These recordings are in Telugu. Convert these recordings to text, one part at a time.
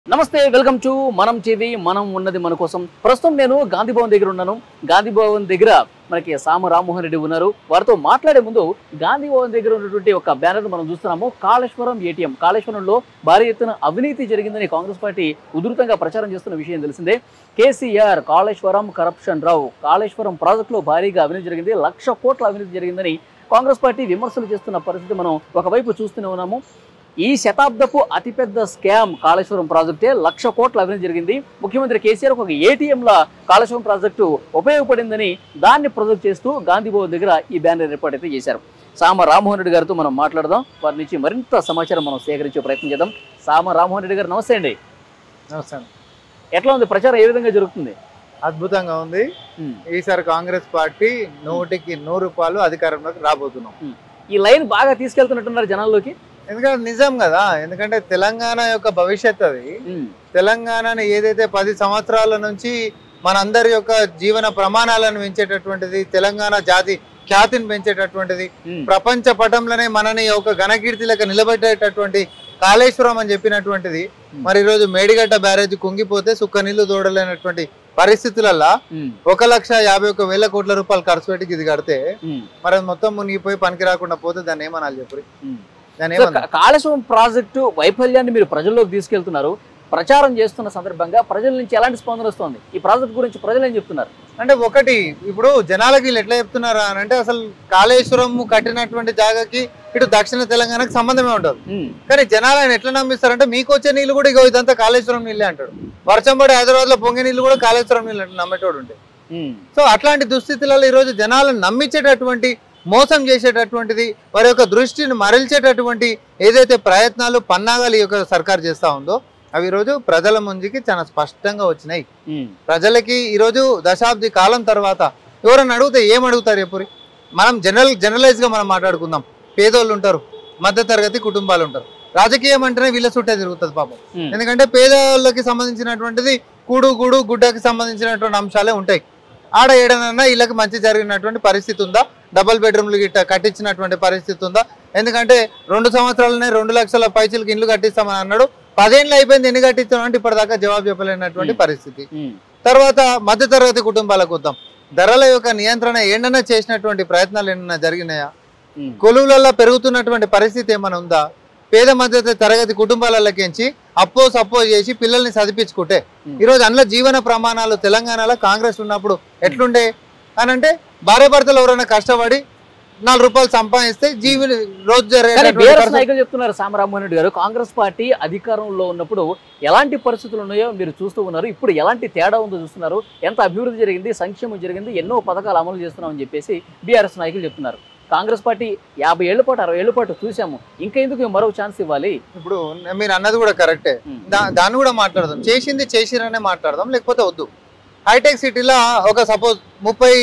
నమస్తే వెల్కమ్ టు మనం టీవీ మనం ఉన్నది మన కోసం ప్రస్తుతం నేను గాంధీ భవన్ దగ్గర ఉన్నాను గాంధీ భవన్ దగ్గర మనకి సామ రామ్మోహన్ రెడ్డి ఉన్నారు వారితో మాట్లాడే ముందు గాంధీ భవన్ దగ్గర ఉన్నటువంటి ఒక బ్యానర్ మనం చూస్తున్నాము కాళేశ్వరం ఏటీఎం కాళేశ్వరంలో భారీ ఎత్తున అవినీతి జరిగిందని కాంగ్రెస్ పార్టీ ఉధృతంగా ప్రచారం చేస్తున్న విషయం తెలిసిందే కేసీఆర్ కాళేశ్వరం కరప్షన్ రావు కాళేశ్వరం ప్రాజెక్టులో భారీగా అవినీతి జరిగింది లక్ష కోట్ల అవినీతి జరిగిందని కాంగ్రెస్ పార్టీ విమర్శలు చేస్తున్న పరిస్థితి మనం ఒకవైపు చూస్తూనే ఉన్నాము ఈ శతాబ్దపు అతిపెద్ద స్కామ్ కాళేశ్వరం ప్రాజెక్టే లక్ష కోట్ల అవినీతి జరిగింది ముఖ్యమంత్రి కేసీఆర్ ఒక ఏటీఎంల కాళేశ్వరం ప్రాజెక్టు ఉపయోగపడిందని దాన్ని ప్రొజెక్ట్ చేస్తూ గాంధీ భవన్ దగ్గర ఈ బ్యానర్ ఏర్పాటు అయితే చేశారు సామ రామ్మోహన్ రెడ్డి గారితో మనం మాట్లాడదాం వారి నుంచి మరింత సమాచారం మనం సేకరించే ప్రయత్నం చేద్దాం సామ రామ్మోహన్ రెడ్డి గారు నమస్తే అండి నమస్తే అండి. ఎట్లా ఉంది ప్రచారం ఏ విధంగా జరుగుతుంది అద్భుతంగా ఉంది ఈసారి కాంగ్రెస్ పార్టీ నూటికి నూరు రూపాయలు అధికారంలోకి రాబోతున్నాం ఈ లైన్ బాగా తీసుకెళ్తున్నట్టున్నారు జనాల్లోకి ఎందుకంటే నిజం కదా ఎందుకంటే తెలంగాణ యొక్క భవిష్యత్ అది తెలంగాణని ఏదైతే పది సంవత్సరాల నుంచి మనందరి యొక్క జీవన ప్రమాణాలను పెంచేటటువంటిది తెలంగాణ జాతి ఖ్యాతిని పెంచేటటువంటిది ప్రపంచ పటంలోనే మనని ఒక ఘనకీర్తిలకు నిలబెట్టేటటువంటి కాళేశ్వరం అని చెప్పినటువంటిది మరి ఈరోజు మేడిగడ్డ బ్యారేజ్ కుంగిపోతే సుక్క నీళ్లు తోడలేనటువంటి పరిస్థితులల్లా ఒక లక్ష యాభై ఒక వేల కోట్ల రూపాయలు ఖర్చు పెట్టి ఇది కడితే మరి అది మొత్తం మునిగిపోయి పనికి రాకుండా పోతే దాన్ని ఏమనాలి చెప్పు దాన్ని సో ఏమన్నా కా- కాళేశ్వరం ప్రాజెక్టు వైఫల్యాన్ని మీరు ప్రజల్లోకి తీసుకెళ్తున్నారు ప్రచారం చేస్తున్న సందర్భంగా ప్రజల నుంచి ఎలాంటి స్పందన వస్తుంది ఈ ప్రాజెక్ట్ గురించి ప్రజలు ఏం చెప్తున్నారు అంటే ఒకటి ఇప్పుడు జనాలకి వీళ్ళు ఎట్లా చెప్తున్నారా అని అంటే అసలు కాళేశ్వరం కట్టినటువంటి జాగాకి ఇటు దక్షిణ తెలంగాణకి సంబంధమే ఉండదు కానీ జనాలు ఆయన ఎట్లా నమ్మిస్తారంటే మీకు వచ్చే నీళ్ళు కూడా ఇగో ఇదంతా కాళేశ్వరం నీళ్ళే అంటాడు వర్షం పడి హైదరాబాద్ లో పొంగే నీళ్ళు కూడా కాళేశ్వరం నీళ్ళు అంటాడు నమ్మేటోడు ఉంటే సో అట్లాంటి దుస్థితులలో ఈరోజు జనాలను నమ్మించేటటువంటి మోసం చేసేటటువంటిది వారి యొక్క దృష్టిని మరల్చేటటువంటి ఏదైతే ప్రయత్నాలు పన్నాగాలు ఈ యొక్క సర్కార్ చేస్తా ఉందో అవి ఈరోజు ప్రజల ముందుకి చాలా స్పష్టంగా వచ్చినాయి ప్రజలకి ఈరోజు దశాబ్ది కాలం తర్వాత ఎవరన్నా అడిగితే ఏం అడుగుతారు ఎప్పుడు మనం జనరల్ జనరలైజ్గా మనం మాట్లాడుకుందాం పేదోళ్ళు ఉంటారు మధ్యతరగతి కుటుంబాలు ఉంటారు రాజకీయం అంటేనే వీళ్ళ చుట్టే తిరుగుతుంది పాపం ఎందుకంటే పేదవాళ్ళకి సంబంధించినటువంటిది కూడు గూడు గుడ్డకి సంబంధించినటువంటి అంశాలే ఉంటాయి ఆడ ఏడనన్నా వీళ్ళకి మంచి జరిగినటువంటి పరిస్థితి ఉందా డబుల్ బెడ్రూమ్లు గిట్ట కట్టించినటువంటి పరిస్థితి ఉందా ఎందుకంటే రెండు సంవత్సరాలనే రెండు లక్షల పైసలకి ఇల్లు కట్టిస్తామని అన్నాడు పదేళ్ళు అయిపోయింది ఎన్ని కట్టిస్తాం అంటే ఇప్పటిదాకా జవాబు చెప్పలేనటువంటి పరిస్థితి తర్వాత మధ్యతరగతి కుటుంబాలకు వద్దాం ధరల యొక్క నియంత్రణ ఏంటన్నా చేసినటువంటి ప్రయత్నాలు ఏమన్నా జరిగినాయా కొలువులలో పెరుగుతున్నటువంటి పరిస్థితి ఏమైనా ఉందా పేద మధ్య తరగతి కుటుంబాలకించి అప్పో సప్పో చేసి పిల్లల్ని చదివించుకుంటే ఈరోజు అందులో జీవన ప్రమాణాలు తెలంగాణలో కాంగ్రెస్ ఉన్నప్పుడు ఎట్లుండే అని అంటే భార్య భర్తలు ఎవరైనా కష్టపడి నాలుగు రూపాయలు సంపాదిస్తే జీవి రోజు కానీ జరిగేటటువంటి బీఆర్ఎస్ పరిస్థితి- నాయకులు చెప్తున్నారు సామరామోహన్ రెడ్డి గారు కాంగ్రెస్ పార్టీ అధికారంలో ఉన్నప్పుడు ఎలాంటి పరిస్థితులు ఉన్నాయో మీరు చూస్తూ ఉన్నారు ఇప్పుడు ఎలాంటి తేడా ఉందో చూస్తున్నారు ఎంత అభివృద్ధి జరిగింది సంక్షేమం జరిగింది ఎన్నో పథకాలు అమలు చేస్తున్నామని చెప్పేసి బీఆర్ఎస్ నాయకులు చెప్తున్నారు కాంగ్రెస్ పార్టీ యాభై ఏళ్ల పాటు అరవై ఏళ్ల పాటు చూసాము ఇంకా ఎందుకు మరో ఛాన్స్ ఇవ్వాలి ఇప్పుడు మీరు అన్నది కూడా కరెక్టే ఉమ్. దా- దాన్ని కూడా మాట్లాడదాం చేసింది చేసిరనే మాట్లాడదాం లేకపోతే వద్దు హైటెక్ సిటీలో ఒక సపోజ్ ముప్పై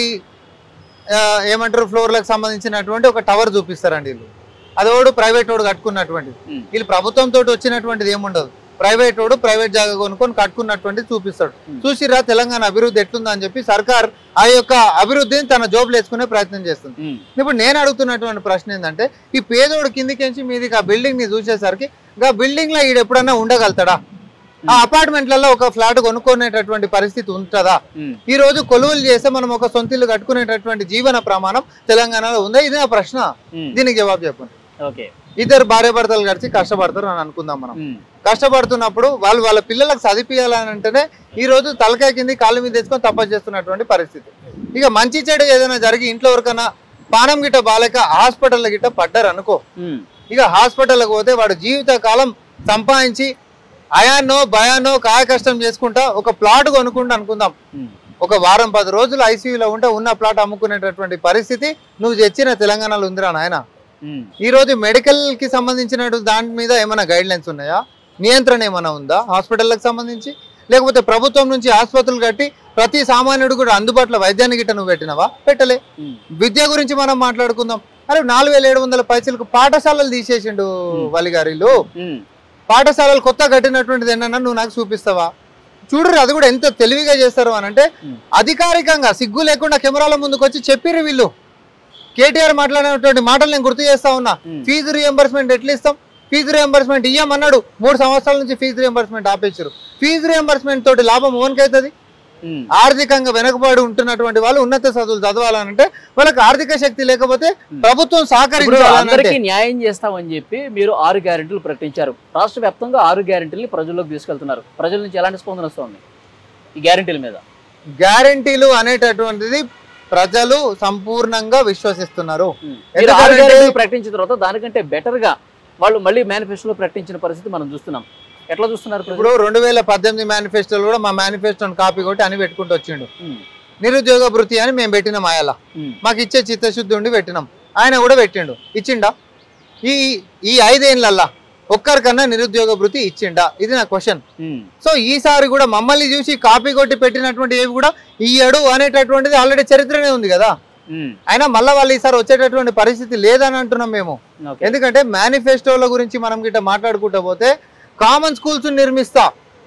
ఆ, ఏమంటారు ఫ్లోర్లకు సంబంధించినటువంటి ఒక టవర్ చూపిస్తారండి వీళ్ళు అది వాడు ప్రైవేట్ వాడు కట్టుకున్నటువంటిది ఉమ్. వీళ్ళు ప్రభుత్వం తోటి వచ్చినటువంటిది ఏముండదు ప్రైవేట్ వాడు ప్రైవేట్ జాగా కొనుక్కొని కట్టుకున్నటువంటిది చూపిస్తాడు ఉమ్. చూసిరా తెలంగాణ అభివృద్ధి ఎట్లుందా అని చెప్పి సర్కార్ ఆ యొక్క అభివృద్ధిని తన జోబులు వేసుకునే ప్రయత్నం చేస్తుంది ఉమ్, ఇప్పుడు నేను అడుగుతున్నటువంటి ప్రశ్న ఏంటంటే ఈ పేదోడు కిందికించి మీదికి ఆ బిల్డింగ్ ని చూసేసరికి ఆ బిల్డింగ్ లో ఈడు ఎప్పుడన్నా ఉండగలుగుతాడా ఆ అపార్ట్మెంట్లలో ఒక ఫ్లాట్ కొనుక్కునేటటువంటి పరిస్థితి ఉంటుందా ఉమ్, ఈ రోజు కొలువులు చేస్తే మనం ఒక సొంత ఇల్లు కట్టుకునేటటువంటి జీవన ప్రమాణం తెలంగాణలో ఉందా ఇది నా ప్రశ్న ఉమ్, దీనికి జవాబు చెప్పండి ఓకే ఇద్దరు భార్య భర్తలు కలిసి కష్టపడతారు అని అనుకుందాం మనం ఉమ్, కష్టపడుతున్నప్పుడు వాళ్ళు వాళ్ళ పిల్లలకు చదివించాలని అంటేనే ఈ రోజు తలకాయ కింది కాళ్ళు మీద తెచ్చుకొని తపస్సు చేస్తున్నటువంటి పరిస్థితి ఇక మంచి చెడు ఏదైనా జరిగి ఇంట్లో ఎవరికైనా పానం గిట్ట బాలేక హాస్పిటల్ గిట్ట పడ్డారు అనుకో ఉమ్, ఇక హాస్పిటల్కి పోతే వాడు జీవిత కాలం సంపాదించి అయాన్నో భయాన్నో కాయ కష్టం చేసుకుంటా ఒక ప్లాట్ కొనుక్కుంటా అనుకుందాం ఉమ్, ఒక వారం పది రోజులు ఐసీయూలో ఉంటే ఉన్న ప్లాట్ అమ్ముకునేటటువంటి పరిస్థితి నువ్వు తెచ్చిన తెలంగాణలో ఉందిరా నాయన ఉమ్, ఈ రోజు మెడికల్ కి సంబంధించిన దాని మీద ఏమైనా గైడ్ లైన్స్ ఉన్నాయా నియంత్రణ ఏమైనా ఉందా హాస్పిటల్కి సంబంధించి లేకపోతే ప్రభుత్వం నుంచి ఆసుపత్రులు కట్టి ప్రతి సామాన్యుడు కూడా అందుబాటులో వైద్యాన్ని గిట్ట నువ్వు పెట్టినవా పెట్టలే ఉమ్, విద్య గురించి మనం మాట్లాడుకుందాం అరే నాలుగు వేల ఏడు వందల పైసలకు పాఠశాలలు తీసేసిండు వలిగారిలు ఉమ్, పాఠశాలలు కొత్త కట్టినటువంటిది ఏంటన్నా నువ్వు నాకు చూపిస్తావా చూడరు అది కూడా ఎంత తెలివిగా చేస్తారు అని అంటే Hmm. అధికారికంగా సిగ్గు లేకుండా కెమెరాల ముందుకు వచ్చి చెప్పిర్రు వీళ్ళు కేటీఆర్ మాట్లాడినటువంటి మాటలు నేను గుర్తు చేస్తా ఉన్నా Hmm. ఫీజు రియంబర్స్మెంట్ ఎట్లా ఇస్తాం ఫీజు రియంబర్స్మెంట్ ఇయ్యమన్నాడు మూడు సంవత్సరాల నుంచి ఫీజు రియంబర్స్మెంట్ ఆపేసారు ఫీజు రియంబర్స్మెంట్ తోటి లాభం ఓన్కైతుంది ఉమ్. ఆర్థికంగా వెనుకబడి ఉంటున్నటువంటి వాళ్ళు ఉన్నత చదువులు చదవాలనంటే వాళ్ళకి ఆర్థిక శక్తి లేకపోతే ప్రభుత్వం ఇప్పుడు సహకరించాలనంటే అందరికీ న్యాయం చేస్తామని చెప్పి మీరు ఆరు గ్యారెంటీలు ప్రకటించారు రాష్ట్ర వ్యాప్తంగా ఆరు గ్యారెంటీలు ప్రజల్లోకి తీసుకెళ్తున్నారు ప్రజల నుంచి ఎలాంటి స్పందన వస్తుంది ఈ గ్యారెంటీల మీద గ్యారంటీలు అనేటటువంటిది ప్రజలు సంపూర్ణంగా విశ్వసిస్తున్నారు ఉమ్. మీరు ఆరు ఎందుకంటే- గ్యారెంటీలు ప్రకటించిన తర్వాత దానికంటే బెటర్ గా వాళ్ళు మళ్ళీ మేనిఫెస్టోలో ప్రకటించిన పరిస్థితి మనం చూస్తున్నాం ఎట్లా చూస్తున్నారు ప్రజలు? ఇప్పుడు రెండు వేల పద్దెనిమిది మేనిఫెస్టోలు కూడా మా మేనిఫెస్టోని కాపీ కొట్టి అని పెట్టుకుంటూ వచ్చిండు ఉమ్. నిరుద్యోగ భృతి అని మేము పెట్టినాం ఆయల ఉమ్. మాకు ఇచ్చే చిత్తశుద్ధి ఉండి పెట్టినాం ఆయన కూడా పెట్టిండు ఇచ్చిండా ఈ ఈ ఐదేళ్ళల్లా ఒక్కరికన్నా నిరుద్యోగ భృతి ఇచ్చిండా ఇది నా క్వశ్చన్ ఉమ్. సో ఈసారి కూడా మమ్మల్ని చూసి కాపీ కొట్టి పెట్టినటువంటి ఏవి కూడా ఇయ్యడు అనేటటువంటిది ఆల్రెడీ చరిత్రనే ఉంది కదా ఉమ్. అయినా మళ్ళీ వాళ్ళు ఈసారి వచ్చేటటువంటి పరిస్థితి లేదని అంటున్నాం మేము ఓకే. ఎందుకంటే మేనిఫెస్టోల గురించి మనం గిట్ట మాట్లాడుకుంటూ పోతే కామన్ స్కూల్స్ నిర్మిస్తా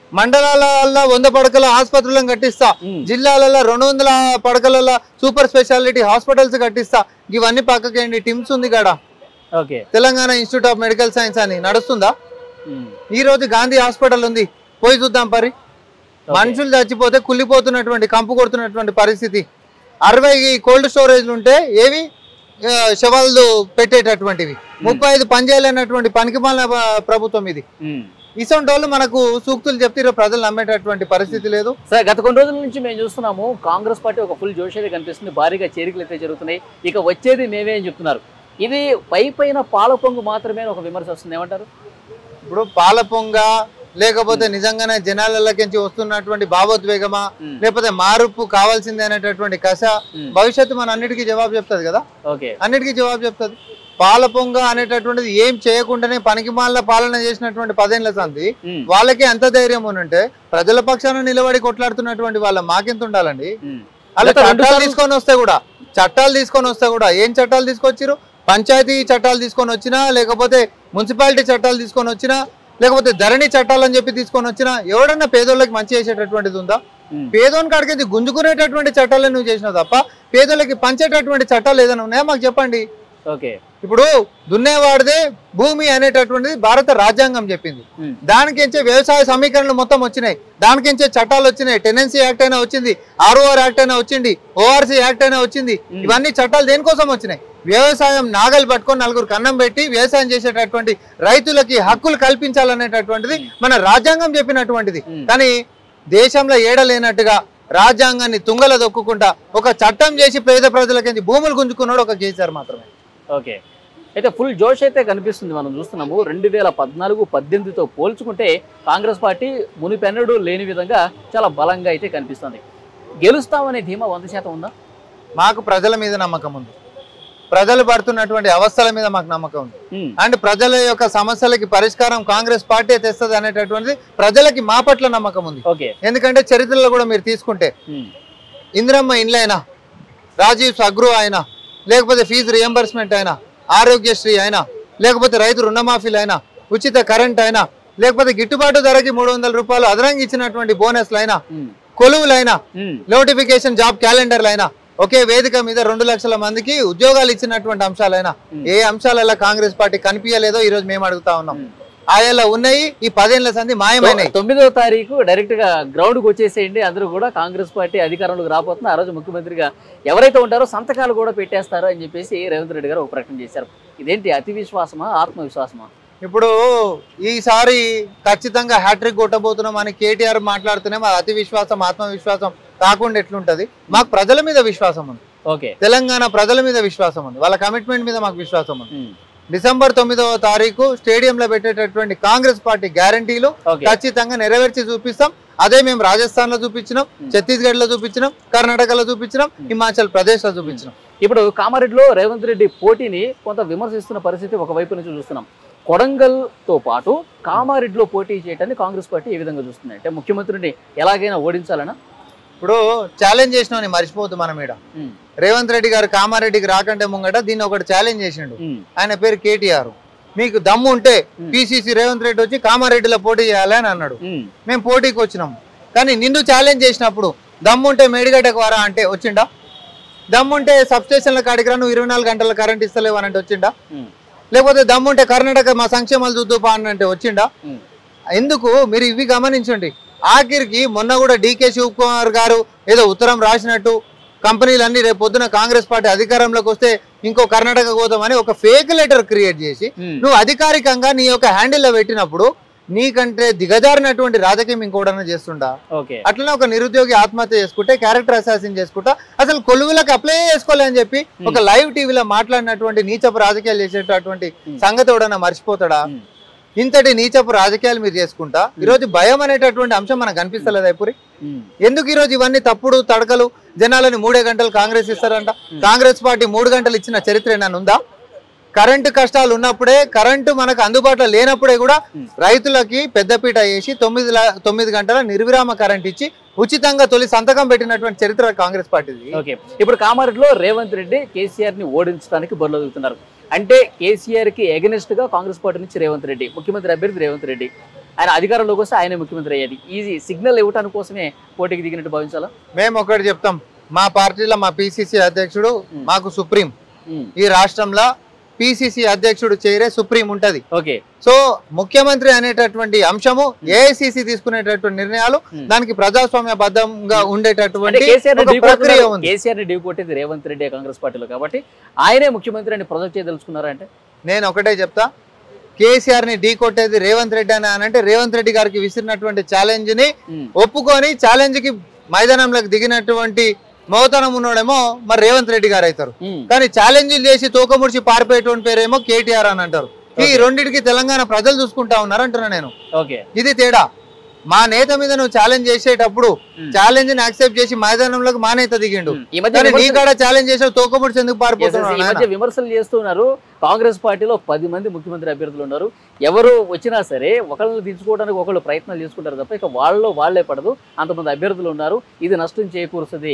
మండలాలలో వంద పడకల ఆసుపత్రులను కట్టిస్తా ఉమ్. జిల్లాలలో రెండు వందల పడకల సూపర్ స్పెషాలిటీ హాస్పిటల్స్ కట్టిస్తా ఇవన్నీ పక్కకేయండి టిమ్స్ ఉంది కాడ okay Telangana institute of medical science అని నడుస్తుందా ఉమ్. ఈ రోజు గాంధీ హాస్పిటల్ ఉంది పోయి చూద్దాం పరి ఓకే. మనుషులు చచ్చిపోతే కుళ్ళిపోతున్నటువంటి కంపు కొడుతున్నటువంటి పరిస్థితి అరవై కోల్డ్ స్టోరేజ్లు ఉంటే ఏవి ఆ, శవాలు పెట్టేటటువంటివి ముప్పై ఐదు పనిచేయాలన్నటువంటి పనికిమాల ప్రభుత్వం ఇది ఉమ్. ఇసొంటి వాళ్ళు మనకు సూక్తులు చెప్తే ఈరోజు ప్రజలు నమ్మేటటువంటి పరిస్థితి లేదు సరే గత కొన్ని రోజుల నుంచి మేము చూస్తున్నాము కాంగ్రెస్ పార్టీ ఒక ఫుల్ జోష్ అయితే కనిపిస్తుంది భారీగా చేరికలు అయితే జరుగుతున్నాయి ఇక వచ్చేది మేమే అని చెప్తున్నారు ఇది పై పైన పాల పొంగు మాత్రమే అని ఒక విమర్శ వస్తుంది ఏమంటారు ఇప్పుడు పాల పొంగ లేకపోతే నిజంగానే జనాలలోకించి వస్తున్నటువంటి భావోద్వేగమా ఉమ్. లేకపోతే మార్పు కావాల్సిందే అనేటటువంటి కష ఉమ్. భవిష్యత్తు మన అన్నిటికీ జవాబు చెప్తుంది కదా ఓకే అన్నిటికీ జవాబు చెప్తుంది పాల పొంగ అనేటటువంటిది ఏం చేయకుండానే పనికిమాల పాలన చేసినటువంటి పదేళ్ల సంది ఉమ్. వాళ్ళకి ఎంత ధైర్యం ఉంటే ప్రజల పక్షాన నిలబడి కొట్లాడుతున్నటువంటి వాళ్ళ మాకెంత ఉండాలండి ఉమ్. అలా గత రెండు చట్టాలు సార్లు- తీసుకొని వస్తే కూడా చట్టాలు తీసుకొని వస్తే కూడా ఏం చట్టాలు తీసుకొచ్చిరు పంచాయతీ చట్టాలు తీసుకొని వచ్చినా లేకపోతే మున్సిపాలిటీ చట్టాలు తీసుకొని వచ్చినా లేకపోతే ధరణి చట్టాలు అని చెప్పి తీసుకొని వచ్చినా ఎవడన్నా పేదోళ్ళకి మంచి చేసేటటువంటిది ఉందా ఉమ్. పేదోని కాడికి గుంజుకునేటటువంటి చట్టాలను నువ్వు చేసినావు తప్ప పేదోళ్ళకి పంచేటటువంటి చట్టాలు ఏదైనా ఉన్నాయా మాకు చెప్పండి ఓకే ఇప్పుడు దున్నేవాడిదే భూమి అనేటటువంటిది భారత రాజ్యాంగం చెప్పింది ఉమ్. దానికించే వ్యవసాయ సమీకరణలు మొత్తం వచ్చినాయి దానికించే చట్టాలు వచ్చినాయి టెనెన్సీ యాక్ట్ అయినా వచ్చింది ఆర్ఓఆర్ యాక్ట్ అయినా వచ్చింది ఓఆర్సీ యాక్ట్ అయినా వచ్చింది ఉమ్. ఇవన్నీ చట్టాలు దేనికోసం వచ్చినాయి వ్యవసాయం నాగలు పట్టుకొని నలుగురు కన్నం పెట్టి వ్యవసాయం చేసేటటువంటి రైతులకి హక్కులు కల్పించాలనేటటువంటిది మన రాజ్యాంగం చెప్పినటువంటిది ఉమ్. కానీ దేశంలో ఏడలేనట్టుగా రాజ్యాంగాన్ని తుంగల దొక్కుకుంటా ఒక చట్టం చేసి పేద ప్రజలకి భూములు గుంజుకున్నాడు ఒక కేసీఆర్ మాత్రమే ఓకే అయితే ఫుల్ జోష్ అయితే కనిపిస్తుంది మనం చూస్తున్నాము రెండు వేల పద్నాలుగు పద్దెనిమిదితో పోల్చుకుంటే కాంగ్రెస్ పార్టీ మునిపెన్నడూ లేని విధంగా చాలా బలంగా అయితే కనిపిస్తుంది గెలుస్తామనే ధీమా వంద శాతం ఉందా మాకు ప్రజల మీద నమ్మకం ఉంది ప్రజలు పడుతున్నటువంటి అవస్థల మీద మాకు నమ్మకం ఉంది ఉమ్. అండ్ ప్రజల యొక్క సమస్యలకి పరిష్కారం కాంగ్రెస్ పార్టీ తెస్తుంది అనేటటువంటిది ప్రజలకి మా పట్ల నమ్మకం ఉంది ఓకే ఎందుకంటే చరిత్రలో కూడా మీరు తీసుకుంటే ఉమ్. ఇందిరమ్మ ఇండ్లు అయినా రాజీవ్ సగ్రు అయినా లేకపోతే ఫీజు రియంబర్స్మెంట్ అయినా ఆరోగ్యశ్రీ అయినా లేకపోతే రైతు రుణమాఫీలు అయినా ఉచిత కరెంట్ అయినా లేకపోతే గిట్టుబాటు ధరకి మూడు వందల రూపాయలు అదనంగా ఇచ్చినటువంటి బోనస్లు అయినా ఉమ్. కొలువులైనా ఉమ్. నోటిఫికేషన్ జాబ్ క్యాలెండర్లు అయినా ఒకే వేదిక మీద రెండు లక్షల మందికి ఉద్యోగాలు ఇచ్చినటువంటి అంశాలైనా Hmm. ఏ అంశాలలో కాంగ్రెస్ పార్టీ కనిపించలేదో ఈ రోజు మేము అడుగుతా ఉన్నాం Hmm. ఆయా ఉన్నాయి ఈ పదేళ్ల సంధి మాయమైనాయి తొమ్మిదవ తారీఖు డైరెక్ట్ గా గ్రౌండ్ కు వచ్చేసేయండి అందరూ కూడా కాంగ్రెస్ పార్టీ అధికారంలోకి రాబోతుంది ఆ రోజు ముఖ్యమంత్రిగా ఎవరైతే ఉంటారో సంతకాలు కూడా పెట్టేస్తారు అని చెప్పేసి రేవంత్ రెడ్డి గారు ఒక ప్రకటన చేశారు ఇదేంటి అతి విశ్వాసమా ఆత్మవిశ్వాసమా ఇప్పుడు ఈసారి ఖచ్చితంగా హ్యాట్రిక్ కొట్టబోతున్నాం అని కేటీఆర్ మాట్లాడుతున్నాం అది అతి విశ్వాసం ఆత్మవిశ్వాసం కాకుండా ఎట్లుంటది మాకు ప్రజల మీద విశ్వాసం ఉంది ఓకే తెలంగాణ ప్రజల మీద విశ్వాసం ఉంది వాళ్ళ కమిట్మెంట్ మీద మాకు విశ్వాసం ఉంది ఉమ్. డిసెంబర్ తొమ్మిదవ తారీఖు స్టేడియంలో పెట్టేటటువంటి కాంగ్రెస్ పార్టీ గ్యారంటీలు ఓకే ఖచ్చితంగా నెరవేర్చి చూపిస్తాం అదే మేము రాజస్థాన్ లో చూపించినాం ఛత్తీస్గఢ్ లో చూపించినాం కర్ణాటకలో చూపించినాం హిమాచల్ ప్రదేశ్ లో చూపించినాం ఇప్పుడు కామారెడ్డిలో రేవంత్ రెడ్డి పోటీని కొంత విమర్శిస్తున్న పరిస్థితి ఒకవైపు నుంచి చూస్తున్నాం కొడంగల్ తో పాటు కామారెడ్డిలో పోటీ చేయడాన్ని కాంగ్రెస్ పార్టీ ఏ విధంగా చూస్తుంది అంటే ముఖ్యమంత్రిని ఎలాగైనా ఓడించాలనా ఇప్పుడు ఛాలెంజ్ చేసినాం మర్చిపోద్దు మనం ఈడ ఉమ్. రేవంత్ రెడ్డి గారు కామారెడ్డికి రాకంటే ముంగట దీన్ని ఒకటి ఛాలెంజ్ చేసిండు ఉమ్. ఆయన పేరు కేటీఆర్ మీకు దమ్ము ఉంటే Hmm. పిసిసి రేవంత్ రెడ్డి వచ్చి కామారెడ్డిలో పోటీ చేయాలి అని అన్నాడు ఉమ్. మేము పోటీకి వచ్చినాం కానీ నిన్ను ఛాలెంజ్ చేసినప్పుడు దమ్ముంటే మేడిగడ్డకు వారా అంటే వచ్చిండా దమ్ముంటే సబ్ స్టేషన్ల కాడికి రా నువ్వు ఇరవై నాలుగు గంటల కరెంట్ ఇస్తలేవు అని అంటే వచ్చిండా ఉమ్. లేకపోతే దమ్ముంటే కర్ణాటక మా సంక్షేమాలు చూద్దుపా అని అంటే వచ్చిండా ఉమ్. ఎందుకు మీరు ఇవి గమనించండి ఆఖరికి మొన్న కూడా డీకే శివకుమార్ గారు ఏదో ఉత్తరం రాసినట్టు కంపెనీలన్నీ రేపు పొద్దున కాంగ్రెస్ పార్టీ అధికారంలోకి వస్తే ఇంకో కర్ణాటక పోతామని ఒక ఫేక్ లెటర్ క్రియేట్ చేసి ఉమ్. నువ్వు అధికారికంగా నీ యొక్క హ్యాండిల్లో పెట్టినప్పుడు నీకంటే దిగజారినటువంటి రాజకీయం ఇంకోటన్నా చేస్తుండా ఓకే అట్లనే ఒక నిరుద్యోగి ఆత్మహత్య చేసుకుంటే క్యారెక్టర్ అసాసిన్ చేసుకుంటా అసలు కొలువులకు అప్లై చేసుకోలే అని చెప్పి ఒక లైవ్ టీవీలో మాట్లాడినటువంటి నీచపు రాజకీయాలు చేసేటటువంటి సంగతి ఎవడన్నా మర్చిపోతాడా ఉమ్. ఇంతటి నీచపు రాజకీయాలు మీరు చేసుకుంటా ఈరోజు భయం అనేటటువంటి అంశం మనకు కనిపిస్తలేదు అయిపురి ఉమ్. ఎందుకు ఈరోజు ఇవన్నీ తప్పుడు తడకలు జనాలని మూడే గంటలు కాంగ్రెస్ ఇస్తారంట కాంగ్రెస్ పార్టీ మూడు గంటలు ఇచ్చిన చరిత్ర ఏమైనా ఉందా కరెంటు కష్టాలు ఉన్నప్పుడే కరెంటు మనకు అందుబాటులో లేనప్పుడే కూడా రైతులకి పెద్దపీట వేసి తొమ్మిది ల- తొమ్మిది గంటల నిర్విరామ కరెంట్ ఇచ్చి ఉచితంగా తొలి సంతకం పెట్టినటువంటి చరిత్ర కాంగ్రెస్ పార్టీది ఓకే ఇప్పుడు కామారెడ్డిలో రేవంత్ రెడ్డి కేసీఆర్ ని ఓడించడానికి బరిలో దిగుతున్నారు అంటే కేసీఆర్ కి ఎగనెస్ట్ గా కాంగ్రెస్ పార్టీ నుంచి రేవంత్ రెడ్డి ముఖ్యమంత్రి అభ్యర్థి రేవంత్ రెడ్డి ఆయన అధికారంలోకి వస్తే ఆయనే ముఖ్యమంత్రి అయ్యేది ఈజీ సిగ్నల్ ఇవ్వడానికి కోసమే పోటీకి దిగినట్టు భావించాలా మేము ఒకటి చెప్తాం మా పార్టీలో మా పిసిసి అధ్యక్షుడు మాకు సుప్రీం ఉమ్. ఈ రాష్ట్రంలో పిసిసి అధ్యక్షుడు చేరే సుప్రీం ఉంటది ఓకే సో ముఖ్యమంత్రి అనేటటువంటి అంశము ఏఐసిసి తీసుకునేటటువంటి నిర్ణయాలు Hmm. దానికి ప్రజాస్వామ్యబద్ధంగా అంటే ఉండేటటువంటి కేసీఆర్ ని ఒక ప్రక్రియ ఢీకొట్టినారు. ఉంది కేసీఆర్ ని ఢీ కొట్టేది రేవంత్ రెడ్డి కాంగ్రెస్ పార్టీలో కాబట్టి ఆయనే ముఖ్యమంత్రి అని ప్రొజెక్ట్ చేయదలుచుకున్నారా అంటే నేను ఒకటే చెప్తా కేసీఆర్ ని ఢీ కొట్టేది రేవంత్ రెడ్డి అని అని అంటే రేవంత్ రెడ్డి గారికి విసిరినటువంటి ఛాలెంజ్ ని ఉమ్. ఒప్పుకొని ఛాలెంజ్ కి మైదానంలోకి దిగినటువంటి మోతనం ఉన్నోడేమో మరి రేవంత్ రెడ్డి గారు అవుతారు ఉమ్. కానీ ఛాలెంజ్లు చేసి తోకముడిచి పారిపోయేటువంటి పేరేమో కేటీఆర్ అని అంటారు ఈ రెండింటికి తెలంగాణ ప్రజలు చూసుకుంటా ఉన్నారు అంటున్నా నేను ఓకే ఇది తేడా మా నేత మీద నువ్వు ఛాలెంజ్ చేసేటప్పుడు Hmm. ఛాలెంజ్ ని యాక్సెప్ట్ చేసి మైదానంలోకి మా నేత దిగిండు ఉమ్. ఈ మధ్య కానీ నీ విమర్శలు- కాడ ఛాలెంజ్ చేసావు తోకముడిచి ఎందుకు Yes, yes, పారిపోతున్నావు ఈ మధ్య నాయనా? విమర్శలు చేస్తున్నారు కాంగ్రెస్ పార్టీలో పది మంది ముఖ్యమంత్రి అభ్యర్థులు ఉన్నారు ఎవరు వచ్చినా సరే ఒకళ్ళని దించుకోవడానికి ఒకళ్ళు ప్రయత్నాలు చేసుకుంటారు తప్ప ఇక వాళ్ళలో వాళ్ళే పడదు అంతమంది అభ్యర్థులు ఉన్నారు ఇది నష్టం చేకూరుస్తుంది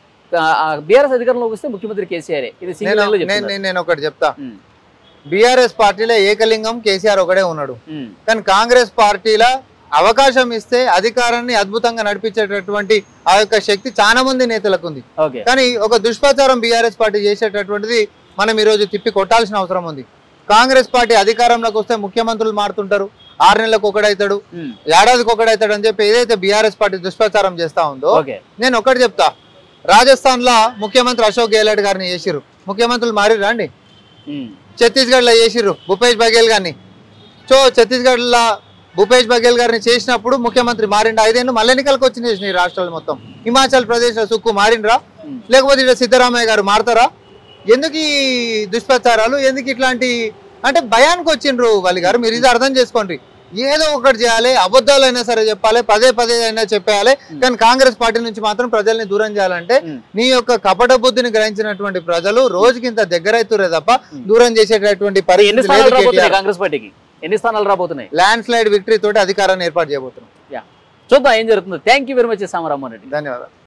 బీఆర్ఎస్ అధికారంలోకి వస్తే ముఖ్యమంత్రి కేసీఆర్ ఇది నేను సింగిల్ లైన్లో నేను- చెప్తున్నారు. నేను- నేను ఒకటి చెప్తా ఉమ్, బీఆర్ఎస్ పార్టీలో ఏకలింగం కేసీఆర్ ఒకడే ఉన్నాడు ఉమ్, కానీ కాంగ్రెస్ పార్టీలో అవకాశం ఇస్తే అధికారాన్ని అద్భుతంగా నడిపించేటటువంటి ఆ యొక్క శక్తి చాలా మంది నేతలకు ఉంది ఓకే కానీ ఒక దుష్ప్రచారం బీఆర్ఎస్ పార్టీ చేసేటటువంటిది మనం ఈరోజు తిప్పి కొట్టాల్సిన అవసరం ఉంది కాంగ్రెస్ పార్టీ అధికారంలోకి వస్తే ముఖ్యమంత్రులు మారుతుంటారు ఆరు నెలలకు ఒకడైతాడు ఉమ్, ఏడాదికి ఒకడైతాడు అని చెప్పి ఏదైతే బీఆర్ఎస్ పార్టీ దుష్ప్రచారం చేస్తా ఉందో ఓకే నేను ఒకటి చెప్తా రాజస్థాన్ లో ముఖ్యమంత్రి అశోక్ గెహ్లోట్ గారిని చేసిర్రు ముఖ్యమంత్రులు మారిర్రా అండి ఉమ్, ఛత్తీస్గఢ్ లో చేసిర్రు భూపేష్ బఘేల్ గారిని సో ఛత్తీస్గఢ్ లో భూపేష్ బఘేల్ గారిని చేసినప్పుడు ముఖ్యమంత్రి మారిండు ఐదేళ్ళు మళ్ళీ ఎన్నికలకు వచ్చినాయి ఈ రాష్ట్రాలు మొత్తం హిమాచల్ ప్రదేశ్ లో సుక్కు మారిండ్రా ఉమ్. లేకపోతే ఇక్కడ సిద్ధరామయ్య గారు మారతారా ఎందుకు ఈ దుష్ప్రచారాలు ఎందుకు ఇట్లాంటి అంటే భయానికి వచ్చిండ్రు వాళ్ళ గారు మీరు ఇది అర్థం చేసుకోండి ఏదో ఒకటి చేయాలి అబద్ధాలు అయినా సరే చెప్పాలి పదే పదే అయినా చెప్పేయాలి కానీ కాంగ్రెస్ పార్టీ నుంచి మాత్రం ప్రజల్ని దూరం చేయాలంటే ఉమ్. నీ యొక్క కపట బుద్ధిని గ్రహించినటువంటి ప్రజలు రోజుకి ఇంత దగ్గర అవుతురే తప్ప దూరం చేసేటటువంటి ఎన్ని పరిస్థితి స్థానాలు రాబోతున్నాయి కాంగ్రెస్ పార్టీకి ఎన్ని స్థానాలు రాబోతున్నాయి ల్యాండ్ స్లైడ్ విక్టరీ తోటి అధికారాన్ని ఏర్పాటు చేయబోతున్నాం చూద్దాం ఏం జరుగుతుందో thank you very much Samaraman Reddy ధన్యవాదాలు